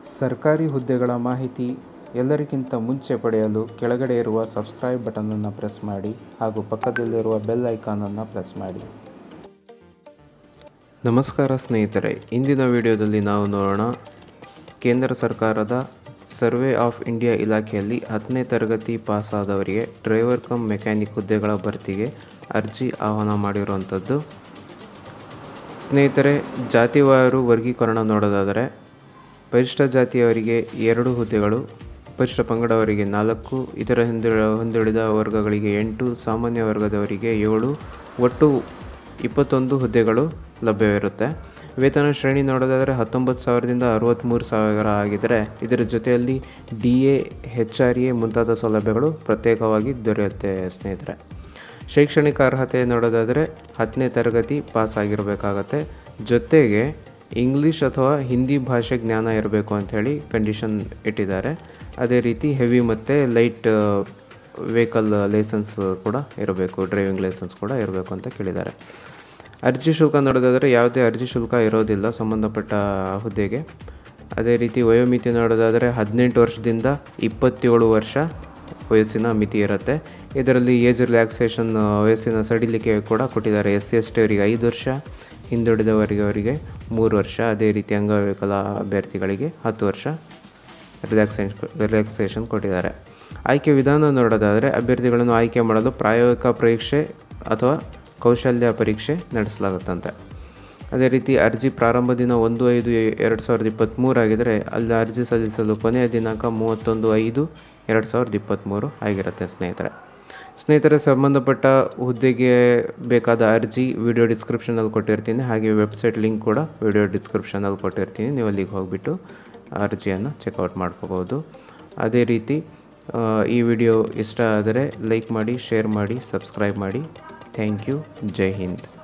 ಸರ್ಕಾರಿ ಹುದ್ದೆಗಳ ಮಾಹಿತಿ ಎಲ್ಲರಿಗಿಂತ ಮುಂಚೆ ಪಡೆಯಲು ಕೆಳಗಡೆ ಇರುವ ಸಬ್ಸ್ಕ್ರೈಬ್ ಬಟನನ್ನು ಪ್ರೆಸ್ ಮಾಡಿ ಹಾಗೂ ಪಕ್ಕದಲ್ಲಿರುವ ಬೆಲ್ ಐಕಾನನ್ನು ಪ್ರೆಸ್ ಮಾಡಿ ನಮಸ್ಕಾರ ಸ್ನೇಹಿತರೆ ಇಂದಿನ ವಿಡಿಯೋದಲ್ಲಿ ನಾವು ನೋಡೋಣ ಕೇಂದ್ರ ಸರ್ಕಾರದ ಸರ್ವೆ ಆಫ್ ಇಂಡಿಯಾ ಇಲಾಖೆಯಲ್ಲಿ ಹತ್ತನೇ ತರಗತಿ ಪಾಸಾದವರಿಗೆ ಡ್ರೈವರ್ ಕಮ್ ಮೆಕ್ಯಾನಿಕ್ ಹುದ್ದೆಗಳ ಭರ್ತಿಗೆ ಅರ್ಜಿ ಆಹ್ವಾನ ಮಾಡಿರುವಂಥದ್ದು ಸ್ನೇಹಿತರೆ ಜಾತಿವಾರು ವರ್ಗೀಕರಣ ನೋಡೋದಾದರೆ ಪರಿಶಿಷ್ಟ ಜಾತಿಯವರಿಗೆ ಎರಡು ಹುದ್ದೆಗಳು ಪರಿಶಿಷ್ಟ ಪಂಗಡವರಿಗೆ ನಾಲ್ಕು ಇತರ ಹಿಂದುಳ ಹಿಂದುಳಿದ ವರ್ಗಗಳಿಗೆ ಎಂಟು ಸಾಮಾನ್ಯ ವರ್ಗದವರಿಗೆ ಏಳು ಒಟ್ಟು ಇಪ್ಪತ್ತೊಂದು ಹುದ್ದೆಗಳು ಲಭ್ಯವಿರುತ್ತೆ ವೇತನ ಶ್ರೇಣಿ ನೋಡೋದಾದರೆ ಹತ್ತೊಂಬತ್ತು ಸಾವಿರದಿಂದ ಅರವತ್ತ್ಮೂರು ಸಾವಿರ ಆಗಿದ್ದರೆ ಇದರ ಜೊತೆಯಲ್ಲಿ D A H R A ಮುಂತಾದ ಸೌಲಭ್ಯಗಳು ಪ್ರತ್ಯೇಕವಾಗಿ ದೊರೆಯುತ್ತೆ ಸ್ನೇಹಿತರೆ ಶೈಕ್ಷಣಿಕ ಅರ್ಹತೆ ನೋಡೋದಾದರೆ ಹತ್ತನೇ ತರಗತಿ ಪಾಸ್ ಆಗಿರಬೇಕಾಗತ್ತೆ ಜೊತೆಗೆ ಇಂಗ್ಲೀಷ್ ಅಥವಾ ಹಿಂದಿ ಭಾಷೆ ಜ್ಞಾನ ಇರಬೇಕು ಅಂಥೇಳಿ ಕಂಡೀಷನ್ ಇಟ್ಟಿದ್ದಾರೆ ಅದೇ ರೀತಿ ಹೆವಿ ಮತ್ತು ಲೈಟ್ ವೆಹಿಕಲ್ ಲೈಸೆನ್ಸ್ ಕೂಡ ಇರಬೇಕು ಡ್ರೈವಿಂಗ್ ಲೈಸೆನ್ಸ್ ಕೂಡ ಇರಬೇಕು ಅಂತ ಕೇಳಿದ್ದಾರೆ ಅರ್ಜಿ ಶುಲ್ಕ ನೋಡೋದಾದರೆ ಯಾವುದೇ ಅರ್ಜಿ ಶುಲ್ಕ ಇರೋದಿಲ್ಲ ಸಂಬಂಧಪಟ್ಟ ಹುದ್ದೆಗೆ ಅದೇ ರೀತಿ ವಯೋಮಿತಿ ನೋಡೋದಾದರೆ ಹದಿನೆಂಟು ವರ್ಷದಿಂದ ಇಪ್ಪತ್ತೇಳು ವರ್ಷ ವಯಸ್ಸಿನ ಮಿತಿ ಇರುತ್ತೆ ಇದರಲ್ಲಿ ಏಜ್ ರಿಲ್ಯಾಕ್ಸೇಷನ್ ವಯಸ್ಸಿನ ಸಡಿಲಿಕೆ ಕೂಡ ಕೊಟ್ಟಿದ್ದಾರೆ ಎಸ್ ಸಿ ಎಸ್ ಟಿ ಅವರಿಗೆ ಐದು ವರ್ಷ ಹಿಂದುಳಿದವರಿಗೆ ಅವರಿಗೆ ಮೂರು ವರ್ಷ ಅದೇ ರೀತಿ ಅಂಗವಿಕಲ ಅಭ್ಯರ್ಥಿಗಳಿಗೆ ಹತ್ತು ವರ್ಷ ರಿಲ್ಯಾಕ್ಸೇಷನ್ ರಿಲ್ಯಾಕ್ಸೇಷನ್ ಕೊಟ್ಟಿದ್ದಾರೆ ಆಯ್ಕೆ ವಿಧಾನ ನೋಡೋದಾದರೆ ಅಭ್ಯರ್ಥಿಗಳನ್ನು ಆಯ್ಕೆ ಮಾಡಲು ಪ್ರಾಯೋಗಿಕ ಪರೀಕ್ಷೆ ಅಥವಾ ಕೌಶಲ್ಯ ಪರೀಕ್ಷೆ ನಡೆಸಲಾಗುತ್ತಂತೆ ಅದೇ ರೀತಿ ಅರ್ಜಿ ಪ್ರಾರಂಭ ದಿನ ಒಂದು ಐದು ಎರಡು ಸಾವಿರದ ಇಪ್ಪತ್ತ್ಮೂರು ಆಗಿದ್ದರೆ ಅಲ್ಲಿ ಅರ್ಜಿ ಸಲ್ಲಿಸಲು ಕೊನೆಯ ದಿನಾಂಕ ಮೂವತ್ತೊಂದು ಐದು ಎರಡು ಸಾವಿರದ ಇಪ್ಪತ್ತ್ಮೂರು ಆಗಿರುತ್ತೆ ಸ್ನೇಹಿತರೆ ಸ್ನೇಹಿತರೆ ಸಂಬಂಧಪಟ್ಟ ಹುದ್ದೆಗೆ ಬೇಕಾದ ಅರ್ಜಿ ವಿಡಿಯೋ ಡಿಸ್ಕ್ರಿಪ್ಷನಲ್ಲಿ ಕೊಟ್ಟಿರ್ತೀನಿ ಹಾಗೆ ವೆಬ್ಸೈಟ್ ಲಿಂಕ್ ಕೂಡ ವಿಡಿಯೋ ಡಿಸ್ಕ್ರಿಪ್ಷನಲ್ಲಿ ಕೊಟ್ಟಿರ್ತೀನಿ ನೀವು ಅಲ್ಲಿಗೆ ಹೋಗಿಬಿಟ್ಟು ಅರ್ಜಿಯನ್ನು ಚೆಕ್ಔಟ್ ಮಾಡ್ಕೋಬೋದು ಅದೇ ರೀತಿ ಈ ವಿಡಿಯೋ ಇಷ್ಟ ಆದರೆ ಲೈಕ್ ಮಾಡಿ ಶೇರ್ ಮಾಡಿ ಸಬ್ಸ್ಕ್ರೈಬ್ ಮಾಡಿ ಥ್ಯಾಂಕ್ ಯು ಜೈ ಹಿಂದ್